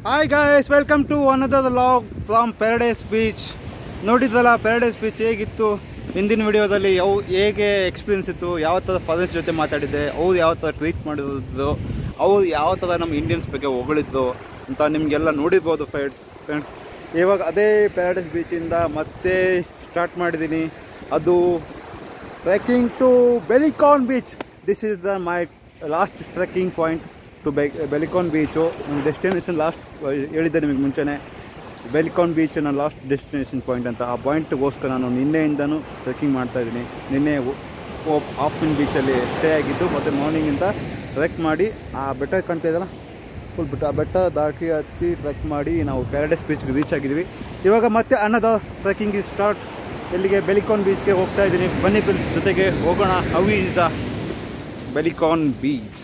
Hi guys welcome to another vlog from paradise beach ನೋಡಿದ್ರಲ್ಲ paradise beach ಹೇಗಿತ್ತು ಹಿಂದಿನ ವಿಡಿಯೋದಲ್ಲಿ ಯಾವ ಹೇಗೆ ಎಕ್ಸ್ಪೀರಿಯನ್ಸ್ ಇತ್ತು ಯಾವ ಥರ ಫಾದರ್ಸ್ ಜೊತೆ ಮಾತಾಡಿದ್ದೆ ಅವ್ರು ಯಾವ ಥರ ಟ್ರೀಟ್ ಮಾಡಿದ್ರು ಅವ್ರು ಯಾವ ಥರ ನಮ್ಮ ಇಂಡಿಯನ್ಸ್ ಬಗ್ಗೆ ಹೊಗಳಿದ್ರು ಅಂತ ನಿಮಗೆಲ್ಲ ನೋಡಿರ್ಬೋದು ಫ್ರೆಂಡ್ಸ್ ಫ್ರೆಂಡ್ಸ್ ಇವಾಗ ಅದೇ ಪ್ಯಾರಡೈಸ್ ಬೀಚಿಂದ ಮತ್ತೆ ಸ್ಟಾರ್ಟ್ ಮಾಡಿದ್ದೀನಿ ಅದು trekking to Belekan beach this is the my last trekking point to ಬೆ ಬೆಲಿಕಾನ್ ಬೀಚು ನನ್ನ ಡೆಸ್ಟಿನೇಷನ್ ಲಾಸ್ಟ್ ಹೇಳಿದ್ದೆ ನಿಮಗೆ ಮುಂಚೆನೇ ಬೆಲಿಕಾನ್ ಬೀಚ್ ನನ್ನ ಲಾಸ್ಟ್ ಡೆಸ್ಟಿನೇಷನ್ ಪಾಯಿಂಟ್ ಅಂತ ಆ ಪಾಯಿಂಟ್ಗೋಸ್ಕರ ನಾನು ನಿನ್ನೆಯಿಂದನೂ ಟ್ರೆಕ್ಕಿಂಗ್ ಮಾಡ್ತಾ ಇದ್ದೀನಿ ನಿನ್ನೆ ಆಫ್ಟರ್ನೂನ್ ಬೀಚಲ್ಲಿ ಸ್ಟೇ ಆಗಿದ್ದು ಮತ್ತು ಮಾರ್ನಿಂಗಿಂದ ಟ್ರೆಕ್ ಮಾಡಿ ಆ ಬೆಟ್ಟ ಕಾಣ್ತಾ ಇದೆಯಲ್ಲ ಫುಲ್ ಬೆಟ್ಟ ಆ ಬೆಟ್ಟ ದಾಟಿ ಹತ್ತಿ ಟ್ರೆಕ್ ಮಾಡಿ ನಾವು ಪ್ಯಾರಡೈಸ್ ಬೀಚ್ಗೆ ರೀಚ್ ಆಗಿದ್ದೀವಿ ಇವಾಗ ಮತ್ತೆ ಅನ್ನದ ಟ್ರೆಕ್ಕಿಂಗ್ ಇಸ್ ಸ್ಟಾರ್ಟ್ ಎಲ್ಲಿಗೆ ಬೆಲಿಕಾನ್ ಬೀಚ್ಗೆ ಹೋಗ್ತಾ ಇದ್ದೀನಿ ಬನ್ನಿ ಫ್ರೆಂಡ್ಸ್ ಜೊತೆಗೆ ಹೋಗೋಣ how is the Belekan beach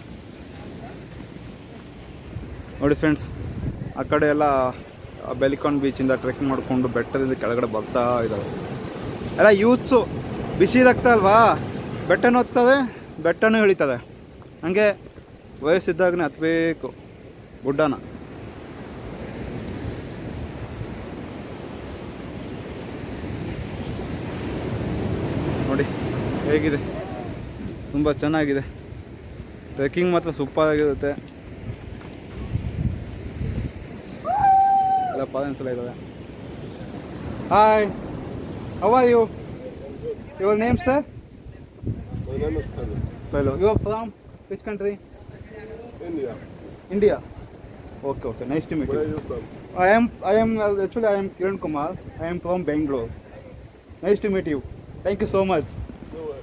ನೋಡಿ ಫ್ರೆಂಡ್ಸ್ ಆ ಕಡೆ ಎಲ್ಲ ಆ ಬೆಲಿಕಾನ್ ಬೀಚಿಂದ ಟ್ರೆಕ್ ಮಾಡಿಕೊಂಡು ಬೆಟ್ಟದಿಂದ ಕೆಳಗಡೆ ಬರ್ತಾ ಇದ್ದಾವೆ ಎಲ್ಲ ಯೂತ್ಸು ಬಿಸಿ ರಕ್ತ ಅಲ್ವಾ ಬೆಟ್ಟನೂ ಹತ್ತದ ಬೆಟ್ಟನೂ ಇಳಿತದೆ ಹಂಗೆ ವಯಸ್ಸಿದ್ದಾಗನೇ ಹತ್ಬೇಕು ಗುಡ್ಡನ ನೋಡಿ ಹೇಗಿದೆ ತುಂಬ ಚೆನ್ನಾಗಿದೆ ಟ್ರೆಕ್ಕಿಂಗ್ ಮಾತ್ರ ಸೂಪರ್ ಆಗಿರುತ್ತೆ ಎಲ್ಲ ಪಾದನ್ಸ್ ಎಲ್ಲ ಇದ್ದಾವೆ hi how are you your name sir My name is Penny. ಪೆಲೋ you are from which country India. India okay okay nice to meet Where you are you from? I am I am uh, actually I am Kiran Kumar. I am from Bangalore. Nice to meet you. Thank you so much. No, uh,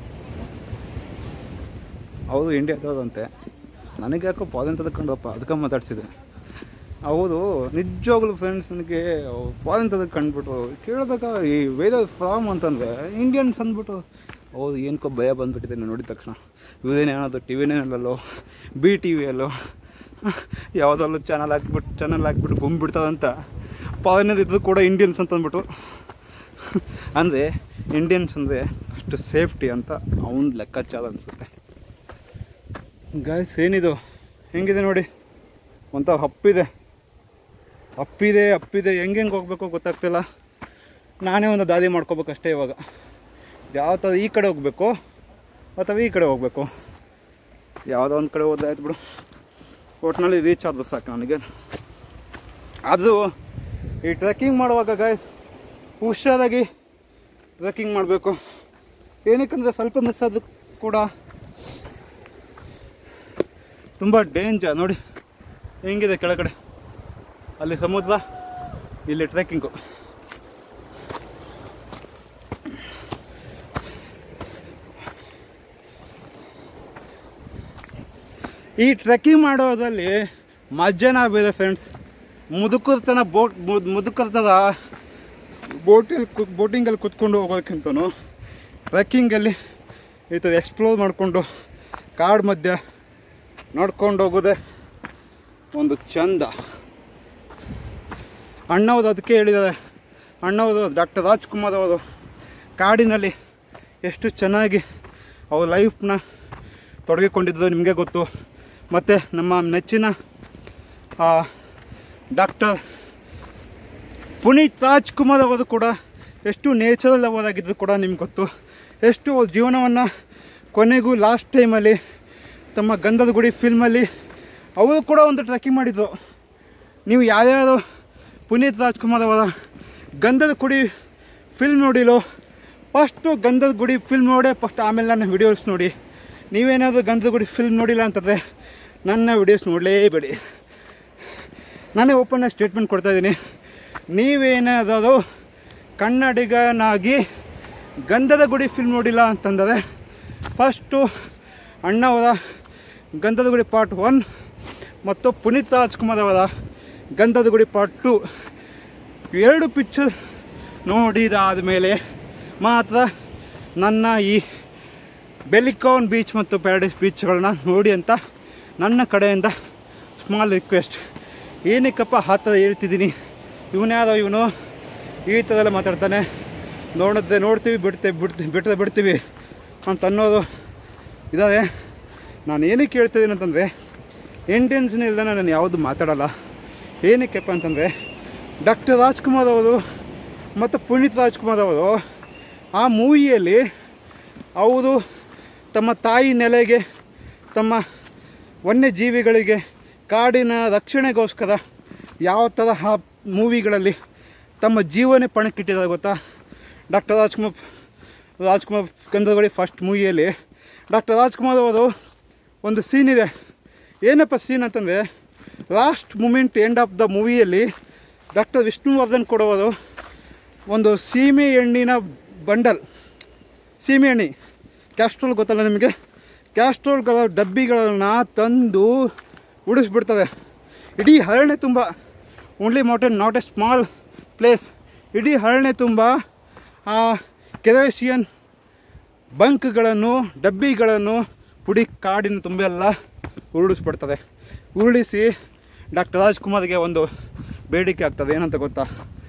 ಹೌದು ಇಂಡಿಯಾದವ್ರಂತೆ ನನಗೆ ಯಾಕೋ foreign ತದಕೊಂಡಪ್ಪ ಅದಕ್ಕೆ ಮಾತಾಡ್ಸಿದೆ ಹೌದು ನಿಜವಾಗ್ಲೂ friends ನನಗೆ foreign ತದಕ್ಕೆ ಕಂಡ್ಬಿಟ್ಟು ಕೇಳಿದಾಗ ಈ ವೇದ from ಅಂತಂದರೆ ಇಂಡಿಯನ್ಸ್ ಅಂದ್ಬಿಟ್ಟು ಹೌದು ಏನಕ್ಕೋ ಭಯ ಬಂದುಬಿಟ್ಟಿದೆ ನಾನು ನೋಡಿದ ತಕ್ಷಣ ಇವ್ರೇನು ಏನಾದ್ರು ಟಿ ವಿನಲ್ಲೋ ಬಿ ಟಿ ವಿಯಲ್ಲೋ ಯಾವುದಲ್ಲೂ ಚಾನಲ್ ಹಾಕ್ಬಿಟ್ಟು ಚಾನಲ್ ಹಾಕ್ಬಿಟ್ಟು ಗುಂಬಿಡ್ತದಂತ ಫಾರಿನರ್ ಇದ್ದು ಕೂಡ ಇಂಡಿಯನ್ಸ್ ಅಂತ ಅಂದ್ಬಿಟ್ಟು ಅಂದರೆ ಇಂಡಿಯನ್ಸ್ ಅಂದರೆ ಅಷ್ಟು ಸೇಫ್ಟಿ ಅಂತ ಅವನ ಲೆಕ್ಕಾಚಾರ ಅನಿಸುತ್ತೆ ಗಾಯ್ಸ್ ಏನಿದು ಹೆಂಗಿದೆ ನೋಡಿ ಒಂಥ ಹಪ್ಪಿದೆ ಅಪ್ಪಿದೆ ಅಪ್ಪಿದೆ ಹೆಂಗೆ ಹೆಂಗೆ ಹೋಗ್ಬೇಕು ಗೊತ್ತಾಗ್ತಿಲ್ಲ ನಾನೇ ಒಂದು ದಾರಿ ಮಾಡ್ಕೋಬೇಕಷ್ಟೇ ಇವಾಗ ಯಾವ ಥರ ಈ ಕಡೆ ಹೋಗಬೇಕು ಅಥವಾ ಈ ಕಡೆ ಹೋಗಬೇಕು ಯಾವುದೋ ಒಂದು ಕಡೆ ಹೋದ್ರೆ ಆಯ್ತು ಬಿಡು ಒಟ್ಟಿನಲ್ಲಿ ರೀಚ್ ಆದ್ರೆ ಸಾಕು ನನಗೆ ಅದು ಈ ಟ್ರೆಕ್ಕಿಂಗ್ ಮಾಡುವಾಗ ಗಾಯ್ಸ್ ಹುಷಾರಾಗಿ ಟ್ರೆಕ್ಕಿಂಗ್ ಮಾಡಬೇಕು ಏನಕ್ಕಂದರೆ ಸ್ವಲ್ಪ ಮಿಸ್ ಆದರೂ ಕೂಡ ತುಂಬ ಡೇಂಜರ್ ನೋಡಿ ಹೆಂಗಿದೆ ಕೆಳಗಡೆ ಅಲ್ಲಿ ಸಮುದ್ರ ಇಲ್ಲಿ ಟ್ರೆಕ್ಕಿಂಗು ಈ ಟ್ರೆಕ್ಕಿಂಗ್ ಮಾಡೋದ್ರಲ್ಲಿ ಮಜಾನ ಬೇರೆ ಫ್ರೆಂಡ್ಸ್ ಮುದುಕರ್ತನ ಬೋಟ್ ಮುದುಕರ್ತದ ಬೋಟಲ್ಲಿ ಕು ಬೋಟಿಂಗಲ್ಲಿ ಕುತ್ಕೊಂಡು ಹೋಗೋದಕ್ಕಿಂತನೂ ಟ್ರೆಕ್ಕಿಂಗಲ್ಲಿ ಈ ಥರ ಎಕ್ಸ್ಪ್ಲೋರ್ ಮಾಡಿಕೊಂಡು ಕಾಡು ಮಧ್ಯೆ ನೋಡ್ಕೊಂಡು ಹೋಗೋದೆ ಒಂದು ಚಂದ ಅಣ್ಣವ್ರು ಅದಕ್ಕೆ ಹೇಳಿದ್ದಾರೆ ಅಣ್ಣವರು ಡಾಕ್ಟರ್ ರಾಜ್ಕುಮಾರ್ ಅವರು ಕಾಡಿನಲ್ಲಿ ಎಷ್ಟು ಚೆನ್ನಾಗಿ ಅವ್ರ ಲೈಫ್ನ ತೊಡಗಿಕೊಂಡಿದ್ರು ನಿಮಗೆ ಗೊತ್ತು ಮತ್ತು ನಮ್ಮ ನೆಚ್ಚಿನ ಡಾಕ್ಟರ್ ಪುನೀತ್ ರಾಜ್ಕುಮಾರ್ ಅವರು ಕೂಡ ಎಷ್ಟು ನೇಚರಲ್ ಅವರ್ ಆಗಿದ್ರು ಕೂಡ ನಿಮ್ಗೆ ಗೊತ್ತು ಎಷ್ಟು ಅವ್ರ ಜೀವನವನ್ನು ಕೊನೆಗೂ ಲಾಸ್ಟ್ ಟೈಮಲ್ಲಿ ತಮ್ಮ ಗಂಧದ ಗುಡಿ ಫಿಲ್ಮಲ್ಲಿ ಅವರು ಕೂಡ ಒಂದು ಟ್ರೆಕ್ಕಿಂಗ್ ಮಾಡಿದ್ರು ನೀವು ಯಾರ್ಯಾರು ಪುನೀತ್ ರಾಜ್ಕುಮಾರ್ ಅವರ ಗಂಧದ ಗುಡಿ ಫಿಲ್ಮ್ ನೋಡಿಲ್ಲೋ ಫಸ್ಟು ಗಂಧದ ಗುಡಿ ಫಿಲ್ಮ್ ನೋಡಿ ಫಸ್ಟ್ ಆಮೇಲೆ ನನ್ನ ವಿಡಿಯೋಸ್ ನೋಡಿ ನೀವೇನಾದರೂ ಗಂಧದ ಗುಡಿ ಫಿಲ್ಮ್ ನೋಡಿಲ್ಲ ಅಂತಂದರೆ ನನ್ನ ವಿಡಿಯೋಸ್ ನೋಡಲೇಬೇಡಿ ನಾನೇ ಓಪನ್ ಸ್ಟೇಟ್ಮೆಂಟ್ ಕೊಡ್ತಾ ಇದ್ದೀನಿ ನೀವೇನಾದರೂ ಕನ್ನಡಿಗನಾಗಿ ಗಂಧದ ಗುಡಿ ಫಿಲ್ಮ್ ನೋಡಿಲ್ಲ ಅಂತಂದರೆ ಫಸ್ಟು ಅಣ್ಣವರ ಗಂಧದ ಗುಡಿ ಪಾರ್ಟ್ ಒನ್ ಮತ್ತು ಪುನೀತ್ ರಾಜ್ಕುಮಾರ್ ಅವರ ಗಂಧದ ಗುಡಿ ಪಾರ್ಟ್ ಟು ಎರಡು ಪಿಕ್ಚರ್ ನೋಡಿದಾದ ಮೇಲೆ ಮಾತ್ರ ನನ್ನ ಈ ಬೆಲಿಕಾನ್ ಬೀಚ್ ಮತ್ತು ಪ್ಯಾರಡೈಸ್ ಬೀಚ್ಗಳನ್ನ ನೋಡಿ ಅಂತ ನನ್ನ ಕಡೆಯಿಂದ ಸ್ಮಾಲ್ ರಿಕ್ವೆಸ್ಟ್ ಏನಕ್ಕಪ್ಪ ಆ ಥರ ಹೇಳ್ತಿದ್ದೀನಿ ಇವನ್ಯಾರೋ ಇವನು ಈ ಥರ ಎಲ್ಲ ಮಾತಾಡ್ತಾನೆ ನೋಡಿದ್ರೆ ನೋಡ್ತೀವಿ ಬಿಡ್ತೇವೆ ಬಿಡ್ತೀವಿ ಬಿಟ್ಟರೆ ಬಿಡ್ತೀವಿ ಅಂತ ಅನ್ನೋದು ಇದ್ದಾರೆ ನಾನು ಏನಕ್ಕೆ ಹೇಳ್ತಿದ್ದೀನಿ ಅಂತಂದರೆ ಇಂಟೆನ್ಷನ್ ಇಲ್ಲದೆ ನಾನು ಯಾವುದು ಮಾತಾಡಲ್ಲ ಏನಕ್ಕೆಪ್ಪ ಅಂತಂದರೆ ಡಾಕ್ಟರ್ ರಾಜ್ಕುಮಾರ್ ಅವರು ಮತ್ತು ಪುನೀತ್ ರಾಜ್ಕುಮಾರ್ ಅವರು ಆ ಮೂವಿಯಲ್ಲಿ ಅವರು ತಮ್ಮ ತಾಯಿ ನೆಲೆಗೆ ತಮ್ಮ ವನ್ಯಜೀವಿಗಳಿಗೆ ಕಾಡಿನ ರಕ್ಷಣೆಗೋಸ್ಕರ ಯಾವ ಥರ ಆ ಮೂವಿಗಳಲ್ಲಿ ತಮ್ಮ ಜೀವನೇ ಪಣಕ್ಕಿಟ್ಟಿದ್ದಾರೆ ಗೊತ್ತಾ ಡಾಕ್ಟರ್ ರಾಜ್ಕುಮಾರ್ ರಾಜ್ಕುಮಾರ್ ಗಂಧರ್ವಳಿ ಫಸ್ಟ್ ಮೂವಿಯಲ್ಲಿ ಡಾಕ್ಟರ್ ರಾಜ್ಕುಮಾರ್ ಅವರು ಒಂದು ಸೀನ್ ಇದೆ ಏನಪ್ಪ ಸೀನ್ ಅಂತಂದರೆ last moment end of the ಮೂವಿಯಲ್ಲಿ ಡಾಕ್ಟರ್ ವಿಷ್ಣುವರ್ಧನ್ ಕೊಡುವರು ಒಂದು ಸೀಮೆ ಎಣ್ಣಿನ ಬಂಡಲ್ ಸೀಮೆ ಎಣ್ಣೆ ಕ್ಯಾಸ್ಟ್ರೋಲ್ ಗೊತ್ತಲ್ಲ ನಿಮಗೆ ಕ್ಯಾಸ್ಟ್ರೋಲ್ಗಳ ಡಬ್ಬಿಗಳನ್ನು ತಂದು ಉಡಿಸ್ಬಿಡ್ತದೆ ಇಡೀ ಹರಳೆ ತುಂಬ only mountain not a small place ಇಡೀ ಹರಳೆ ತುಂಬ ಆ ಕೆರೋಸಿಯನ್ ಬಂಕ್ಗಳನ್ನು ಡಬ್ಬಿಗಳನ್ನು ಪುಡಿ ಕಾಡಿನ ತುಂಬೆಲ್ಲ ಉರುಳಿಸ್ಬಿಡ್ತದೆ ಉರುಳಿಸಿ ಡಾಕ್ಟರ್ ರಾಜ್ಕುಮಾರ್ಗೆ ಒಂದು ಬೇಡಿಕೆ ಆಗ್ತದೆ ಏನಂತ ಗೊತ್ತಾ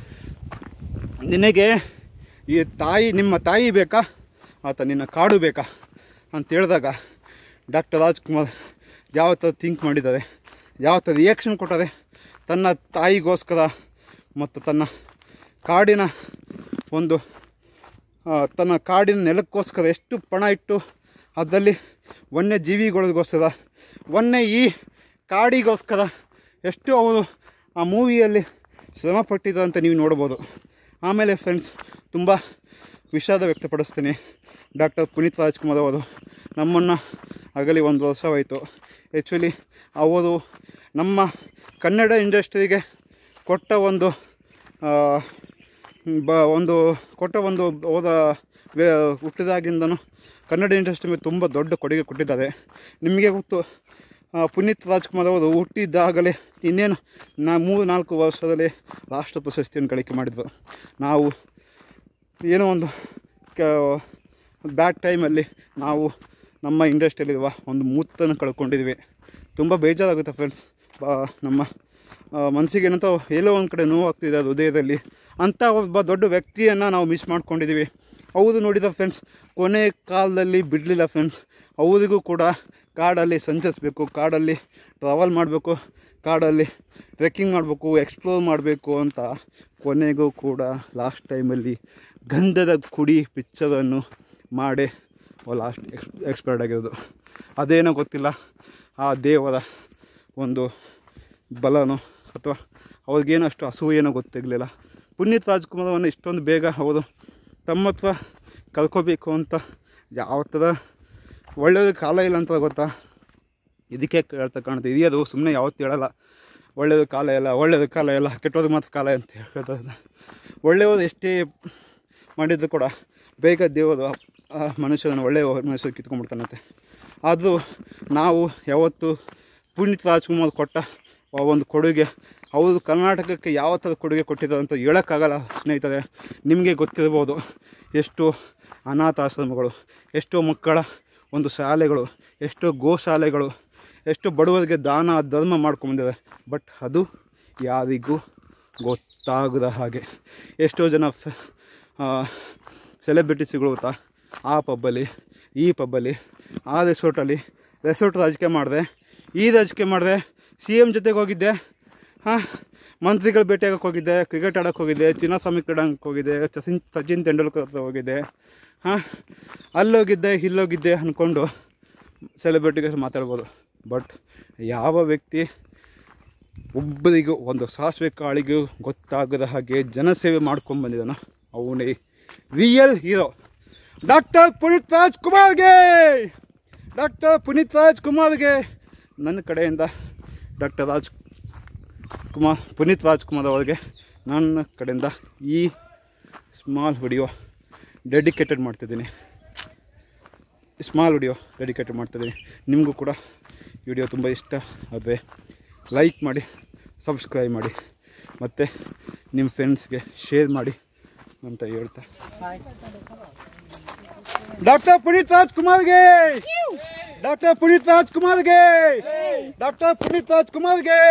ನಿನಗೆ ಈ ತಾಯಿ ನಿಮ್ಮ ತಾಯಿ ಬೇಕಾ ಆತ ನಿನ್ನ ಕಾಡು ಬೇಕಾ ಅಂತ ಹೇಳಿದಾಗ ಡಾಕ್ಟರ್ ರಾಜ್ಕುಮಾರ್ ಯಾವ ಥರ ಥಿಂಕ್ ಮಾಡಿದ್ದಾರೆ ಯಾವ ಥರ ರಿಯಾಕ್ಷನ್ ಕೊಟ್ಟರೆ ತನ್ನ ತಾಯಿಗೋಸ್ಕರ ಮತ್ತು ತನ್ನ ಕಾಡಿನ ಒಂದು ಆ, ತನ್ನ ಕಾಡಿನ ನೆಲಕ್ಕೋಸ್ಕರ ಎಷ್ಟು ಪಣ ಇಟ್ಟು ಅದರಲ್ಲಿ ವನ್ಯಜೀವಿಗಳಿಗೋಸ್ಕರ ವನ್ಯ ಈ ಕಾಡಿಗೋಸ್ಕರ ಎಷ್ಟು ಅವರು ಆ ಮೂವಿಯಲ್ಲಿ ಶ್ರಮ ಪಟ್ಟಿದ್ದಾರೆ ಅಂತ ನೀವು ನೋಡ್ಬೋದು ಆಮೇಲೆ ಫ್ರೆಂಡ್ಸ್ ತುಂಬ ವಿಷಾದ ವ್ಯಕ್ತಪಡಿಸ್ತೀನಿ ಡಾಕ್ಟರ್ ಪುನೀತ್ ರಾಜ್ಕುಮಾರ್ ಅವರು ನಮ್ಮನ್ನು ಆಗಲಿ ಒಂದು ವರ್ಷವಾಯಿತು ಆ್ಯಕ್ಚುಲಿ ಅವರು ನಮ್ಮ ಕನ್ನಡ ಇಂಡಸ್ಟ್ರಿಗೆ ಕೊಟ್ಟ ಒಂದು ಆ, ಬ ಒಂದು ಕೊಟ್ಟ ಒಂದು ಹೋದ ವೇ ಹುಟ್ಟಿದಾಗಿಂದನೂ ಕನ್ನಡ ಇಂಡಸ್ಟ್ರಿ ಮೇಲೆ ತುಂಬ ದೊಡ್ಡ ಕೊಡುಗೆ ಕೊಟ್ಟಿದ್ದಾರೆ ನಿಮಗೆ ಗೊತ್ತು ಆ, ಪುನೀತ್ ರಾಜ್ಕುಮಾರ್ ಅವರು ಹುಟ್ಟಿದ್ದಾಗಲೇ ಇನ್ನೇನು ನಾ ಮೂರು ನಾಲ್ಕು ವರ್ಷದಲ್ಲಿ ರಾಷ್ಟ್ರ ಪ್ರಶಸ್ತಿಯನ್ನು ಗಳಿಕೆ ಮಾಡಿದರು ನಾವು ಏನೋ ಒಂದು ಕ ಬ್ಯಾಡ್ ಟೈಮಲ್ಲಿ ನಾವು ನಮ್ಮ ಇಂಡಸ್ಟ್ರಿಯಲ್ಲಿರುವ ಒಂದು ಮೂತ್ತನ್ನು ಕಳ್ಕೊಂಡಿದ್ವಿ ತುಂಬ ಬೇಜಾರಾಗುತ್ತೆ ಫ್ರೆಂಡ್ಸ್ ಬಾ ನಮ್ಮ ಮನಸ್ಸಿಗೆ ಏನಂತ ಎಲ್ಲೋ ಒಂದು ಕಡೆ ನೋವಾಗ್ತಿದೆ ಅದು ಹೃದಯದಲ್ಲಿ ಅಂಥ ಒಬ್ಬ ದೊಡ್ಡ ವ್ಯಕ್ತಿಯನ್ನು ನಾವು ಮಿಸ್ ಮಾಡ್ಕೊಂಡಿದ್ದೀವಿ ಅವರು ನೋಡಿದ ಫ್ರೆಂಡ್ಸ್ ಕೊನೆ ಕಾಲದಲ್ಲಿ ಬಿಡಲಿಲ್ಲ ಫ್ರೆಂಡ್ಸ್ ಅವರಿಗೂ ಕೂಡ ಕಾಡಲ್ಲಿ ಸಂಚರಿಸ್ಬೇಕು ಕಾಡಲ್ಲಿ ಟ್ರಾವೆಲ್ ಮಾಡಬೇಕು ಕಾಡಲ್ಲಿ ಟ್ರೆಕ್ಕಿಂಗ್ ಮಾಡಬೇಕು ಎಕ್ಸ್ಪ್ಲೋರ್ ಮಾಡಬೇಕು ಅಂತ ಕೊನೆಗೂ ಕೂಡ ಲಾಸ್ಟ್ ಟೈಮಲ್ಲಿ ಗಂಧದ ಕುಡಿ ಪಿಕ್ಚರನ್ನು ಮಾಡಿ ಲಾಸ್ಟ್ ಎಕ್ಸ್ ಎಕ್ಸ್ಪೈರ್ಡ್ ಆಗಿರೋದು ಅದೇನೋ ಗೊತ್ತಿಲ್ಲ ಆ ದೇವರ ಒಂದು ಬಲನೋ ಅಥವಾ ಅವ್ರಿಗೇನು ಅಷ್ಟು ಅಸೂಯೇನೋ ಗೊತ್ತಿರಲಿಲ್ಲ ಪುನೀತ್ ರಾಜ್ಕುಮಾರವನ್ನು ಇಷ್ಟೊಂದು ಬೇಗ ಅವರು ತಮ್ಮ ಹತ್ರ ಕಳ್ಕೊಬೇಕು ಅಂತ ಯಾವ ಥರ ಒಳ್ಳೆಯದು ಕಾಲ ಇಲ್ಲ ಅಂತ ಗೊತ್ತಾ ಇದಕ್ಕೆ ಹೇಳ್ತಾ ಕಾಣುತ್ತೆ ಇದೆಯದು ಸುಮ್ಮನೆ ಯಾವತ್ತೂ ಹೇಳಲ್ಲ ಒಳ್ಳೆಯದು ಕಾಲ ಇಲ್ಲ ಒಳ್ಳೆಯದು ಕಾಲ ಇಲ್ಲ ಕೆಟ್ಟೋದು ಮಾತ್ರ ಕಾಲ ಅಂತ ಹೇಳ್ತಾರೆ ಒಳ್ಳೆಯದು ಎಷ್ಟೇ ಮಾಡಿದ್ರು ಕೂಡ ಬೇಗ ದೇವರು ಆ ಮನುಷ್ಯನ ಒಳ್ಳೆಯ ಮನುಷ್ಯ ಕಿತ್ಕೊಂಡ್ಬಿಡ್ತಾನಂತೆ ಆದರೂ ನಾವು ಯಾವತ್ತು ಪುನೀತ್ ರಾಜ್ಕುಮಾರ್ ಕೊಟ್ಟ ಆ ಒಂದು ಕೊಡುಗೆ ಅವರು ಕರ್ನಾಟಕಕ್ಕೆ ಯಾವ ಥರ ಕೊಡುಗೆ ಕೊಟ್ಟಿದ್ದಾರೆ ಅಂತ ಹೇಳೋಕ್ಕಾಗಲ್ಲ ಸ್ನೇಹಿತರೆ ನಿಮಗೆ ಗೊತ್ತಿರ್ಬೋದು ಎಷ್ಟು ಅನಾಥಾಶ್ರಮಗಳು ಎಷ್ಟೋ ಮಕ್ಕಳ ಒಂದು ಶಾಲೆಗಳು ಎಷ್ಟೋ ಗೋಶಾಲೆಗಳು ಎಷ್ಟು ಬಡವರಿಗೆ ದಾನ ಧರ್ಮ ಮಾಡ್ಕೊಂಬಂದಿದೆ ಬಟ್ ಅದು ಯಾರಿಗೂ ಗೊತ್ತಾಗದ ಹಾಗೆ ಎಷ್ಟೋ ಜನ ಸೆಲೆಬ್ರಿಟೀಸ್ಗಳು ಗೊತ್ತಾ ಆ ಪಬ್ಬಲ್ಲಿ ಈ ಪಬ್ಬಲ್ಲಿ ಆ ರೆಸಾರ್ಟಲ್ಲಿ ರೆಸಾರ್ಟ್ ರಾಜಕೀಯ ಮಾಡಿದೆ ಈ ರಾಜಕೀಯ ಮಾಡಿದೆ ಸಿ ಎಮ್ ಜೊತೆಗೆ ಹೋಗಿದ್ದೆ ಹಾಂ ಮಂತ್ರಿಗಳು ಭೇಟಿಯಾಗಕ್ಕೆ ಹೋಗಿದ್ದೆ ಕ್ರಿಕೆಟ್ ಆಡೋಕ್ಕೆ ಹೋಗಿದ್ದೆ ಚಿನ್ನಸ್ವಾಮಿ ಕ್ರೀಡಾಂಗಕ್ಕೆ ಹೋಗಿದ್ದೆ ಸಚಿನ್ ಸಚಿನ್ ತೆಂಡೂಲ್ಕರ್ ಹತ್ರ ಹೋಗಿದ್ದೆ ಹಾಂ ಅಲ್ಲೋಗಿದ್ದೆ ಇಲ್ಲೋಗಿದ್ದೆ ಅಂದ್ಕೊಂಡು ಸೆಲೆಬ್ರಿಟಿಗೆ ಮಾತಾಡ್ಬೋದು ಬಟ್ ಯಾವ ವ್ಯಕ್ತಿ ಒಬ್ಬರಿಗೂ ಒಂದು ಸಾಸಿವೆ ಕಾಳಿಗೂ ಗೊತ್ತಾಗದ ಹಾಗೆ ಜನಸೇವೆ ಮಾಡ್ಕೊಂಡು ಬಂದಿದ್ದಾನ ಅವನೇ ರಿಯಲ್ ಹೀರೋ ಡಾಕ್ಟರ್ ಪುನೀತ್ ರಾಜ್ಕುಮಾರ್ಗೆ ಡಾಕ್ಟರ್ ಪುನೀತ್ ರಾಜ್ಕುಮಾರ್ಗೆ ನನ್ನ ಕಡೆಯಿಂದ ಡಾಕ್ಟರ್ ರಾಜ್ ಕುಮಾರ್ ಪುನೀತ್ ರಾಜ್ಕುಮಾರ್ ಅವರಿಗೆ ನನ್ನ ಕಡೆಯಿಂದ ಈ ಸ್ಮಾಲ್ ವಿಡಿಯೋ ಡೆಡಿಕೇಟೆಡ್ ಮಾಡ್ತಿದ್ದೀನಿ ಸ್ಮಾಲ್ ವಿಡಿಯೋ ಡೆಡಿಕೇಟೆಡ್ ಮಾಡ್ತಿದ್ದೀನಿ ನಿಮಗೂ ಕೂಡ ವಿಡಿಯೋ ತುಂಬ ಇಷ್ಟ ಆದರೆ ಲೈಕ್ ಮಾಡಿ ಸಬ್ಸ್ಕ್ರೈಬ್ ಮಾಡಿ ಮತ್ತು ನಿಮ್ಮ ಫ್ರೆಂಡ್ಸ್ಗೆ ಶೇರ್ ಮಾಡಿ ಅಂತ ಹೇಳ್ತಾ ಡಾಕ್ಟರ್ ಪುನೀತ್ ರಾಜ್ಕುಮಾರ್ಗೆ ಡಾಕ್ಟರ್ ಪುನೀತ್ ರಾಜ್ಕುಮಾರ್ಗೆ ಡಾಕ್ಟರ್ ಪುನೀತ್ ರಾಜ್ಕುಮಾರ್ಗೆ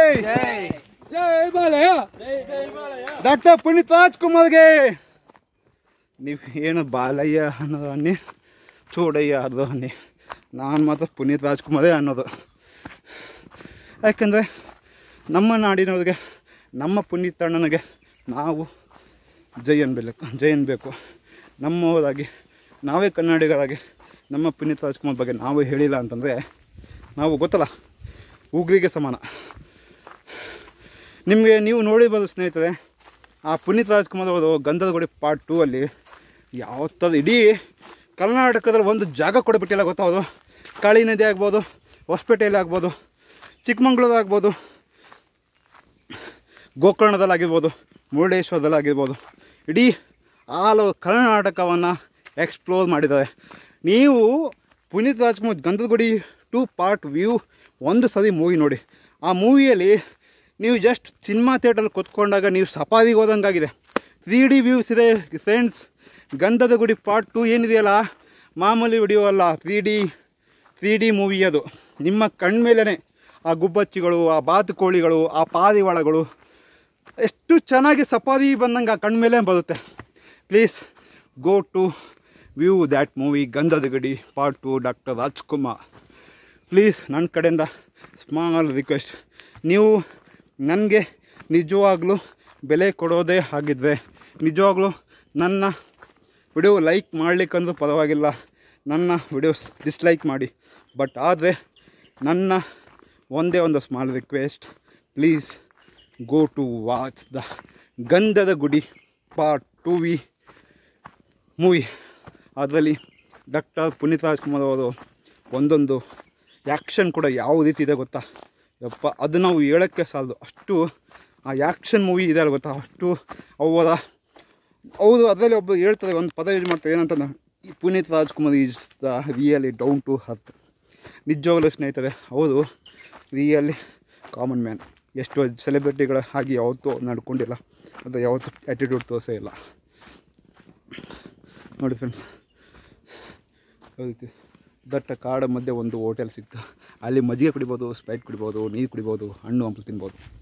ಡಾಕ್ಟರ್ ಪುನೀತ್ ರಾಜ್ಕುಮಾರ್ಗೆ ನೀವು ಏನು ಬಾಲಯ್ಯ ಅನ್ನೋದು ಅನ್ನಿ ಚೂಡಯ್ಯ ಅದು ಅನ್ನಿ ನಾನು ಮಾತ್ರ ಪುನೀತ್ ರಾಜ್ಕುಮಾರೇ ಅನ್ನೋದು ಯಾಕೆಂದರೆ ನಮ್ಮ ನಾಡಿನವ್ರಿಗೆ ನಮ್ಮ ಪುನೀತ್ ಅಣ್ಣನಿಗೆ ನಾವು ಜೈ ಅನ್ಬೇಕು ಜೈ ಅನ್ಬೇಕು ನಮ್ಮವರಾಗಿ ನಾವೇ ಕನ್ನಡಿಗರಾಗಿ ನಮ್ಮ ಪುನೀತ್ ರಾಜ್ಕುಮಾರ್ ಬಗ್ಗೆ ನಾವೇ ಹೇಳಿಲ್ಲ ಅಂತಂದರೆ ನಾವು ಗೊತ್ತಲ್ಲ ಉಗ್ರಿಗೆ ಸಮಾನ ನಿಮಗೆ ನೀವು ನೋಡಿರ್ಬೋದು ಸ್ನೇಹಿತರೆ ಆ ಪುನೀತ್ ರಾಜ್ಕುಮಾರ್ ಅವರು ಗಂಧದ ಗುಡಿ ಪಾರ್ಟ್ ಟೂ ಅಲ್ಲಿ ಯಾವತ್ತದು ಇಡೀ ಕರ್ನಾಟಕದಲ್ಲಿ ಒಂದು ಜಾಗ ಕೊಡಬಿಟ್ಟಿಲ್ಲ ಗೊತ್ತಾ ಅದು ಕಾಳಿ ನದಿ ಆಗ್ಬೋದು ಹೊಸಪೇಟೆಯಲ್ಲಿ ಆಗ್ಬೋದು ಚಿಕ್ಕಮಂಗ್ಳೂರು ಆಗ್ಬೋದು ಗೋಕರ್ಣದಲ್ಲಾಗಿರ್ಬೋದು ಮುರುಡೇಶ್ವರದಲ್ಲಾಗಿರ್ಬೋದು ಇಡೀ ಆಲ್ ಓವರ್ ಕರ್ನಾಟಕವನ್ನು ಎಕ್ಸ್ಪ್ಲೋರ್ ಮಾಡಿದ್ದಾರೆ ನೀವು ಪುನೀತ್ ರಾಜ್ಕುಮಾರ್ ಗಂಧದ ಗುಡಿ ಟು ಪಾರ್ಟ್ ವ್ಯೂ ಒಂದು ಸರಿ ಮೂವಿ ನೋಡಿ ಆ ಮೂವಿಯಲ್ಲಿ ನೀವು ಜಸ್ಟ್ ಸಿನಿಮಾ ಥಿಯೇಟ್ರಲ್ಲಿ ಕೂತ್ಕೊಂಡಾಗ ನೀವು ಸಫಾರಿಗೆ ಹೋದಂಗಾಗಿದೆ ತ್ರೀ ಡಿ ವ್ಯೂಸ್ ಇದೆ friends Gandhada Gudi part two ಏನಿದೆಯಲ್ಲ ಮಾಮೂಲಿ ವಿಡಿಯೋ ಅಲ್ಲ three D three D movie ಅದು ನಿಮ್ಮ ಕಣ್ಮೇಲೇ ಆ ಗುಬ್ಬಚ್ಚಿಗಳು ಆ ಬಾತುಕೋಳಿಗಳು ಆ ಪಾರಿವಾಳಗಳು ಎಷ್ಟು ಚೆನ್ನಾಗಿ ಸಫಾರಿ ಬಂದಂಗೆ ಆ ಕಣ್ಮೇಲೆ ಬರುತ್ತೆ please go to view that movie Gandhada Gudi part two doctor Rajkumar please ನನ್ನ ಕಡೆಯಿಂದ ಸ್ಮಾಲ್ ರಿಕ್ವೆಸ್ಟ್ ನೀವು ನನಗೆ ನಿಜವಾಗ್ಲೂ ಬೆಲೆ ಕೊಡೋದೇ ಆಗಿದ್ರೆ ನಿಜವಾಗ್ಲೂ ನನ್ನ ವಿಡಿಯೋ ಲೈಕ್ ಮಾಡಲಿಕ್ಕಂದ್ರೂ ಪರವಾಗಿಲ್ಲ ನನ್ನ ವಿಡಿಯೋಸ್ ಡಿಸ್ಲೈಕ್ ಮಾಡಿ ಬಟ್ ಆದರೆ ನನ್ನ ಒಂದೇ ಒಂದು small request please go to watch the Gandhada Gudi part two ವಿ ಮೂವಿ ಅದರಲ್ಲಿ ಡಾಕ್ಟರ್ ಪುನೀತ್ ರಾಜ್ಕುಮಾರ್ ಅವರು ಒಂದೊಂದು ಆ್ಯಕ್ಷನ್ ಕೂಡ ಯಾವ ರೀತಿ ಇದೆ ಗೊತ್ತಾ ಯಪ್ಪ ಅದು ನಾವು ಹೇಳೋಕ್ಕೆ ಸಾಲದು ಅಷ್ಟು ಆ ಆ್ಯಕ್ಷನ್ ಮೂವಿ ಇದೆ ಅಲ್ಲ ಗೊತ್ತಾ ಅಷ್ಟು ಅವರ ಹೌದು ಅದರಲ್ಲಿ ಒಬ್ಬ ಹೇಳ್ತಾರೆ ಒಂದು ಪದ ಯೂಸ್ ಮಾಡ್ತಾರೆ ಏನಂತ ಈ Puneeth Rajkumar is the really down to earth ನಿಜವಾಗ್ಲೂ ಸ್ನೇಹಿತರೆ ಹೌದು ರಿಯಲಿ ಕಾಮನ್ ಮ್ಯಾನ್ ಎಷ್ಟು ಸೆಲೆಬ್ರಿಟಿಗಳ ಹಾಗೆ ಯಾವತ್ತೂ ನಡ್ಕೊಂಡಿಲ್ಲ ಅದು ಯಾವತ್ತೂ ಆ್ಯಟಿಟ್ಯೂಡ್ ತೋರಿಸೇ ಇಲ್ಲ ನೋಡಿ ಫ್ರೆಂಡ್ಸ್ ಹೌದೈತಿ ದಟ್ಟ ಕಾಡ ಮಧ್ಯೆ ಒಂದು ಹೋಟೆಲ್ ಸಿಕ್ತು ಅಲ್ಲಿ ಮಜ್ಜಿಗೆ ಕುಡಿಬೋದು ಸ್ಪ್ರೈಟ್ ಕುಡಿಬೋದು ನೀರು ಕುಡಿಬೋದು ಹಣ್ಣು ಹಂಪಲು ತಿನ್ಬೋದು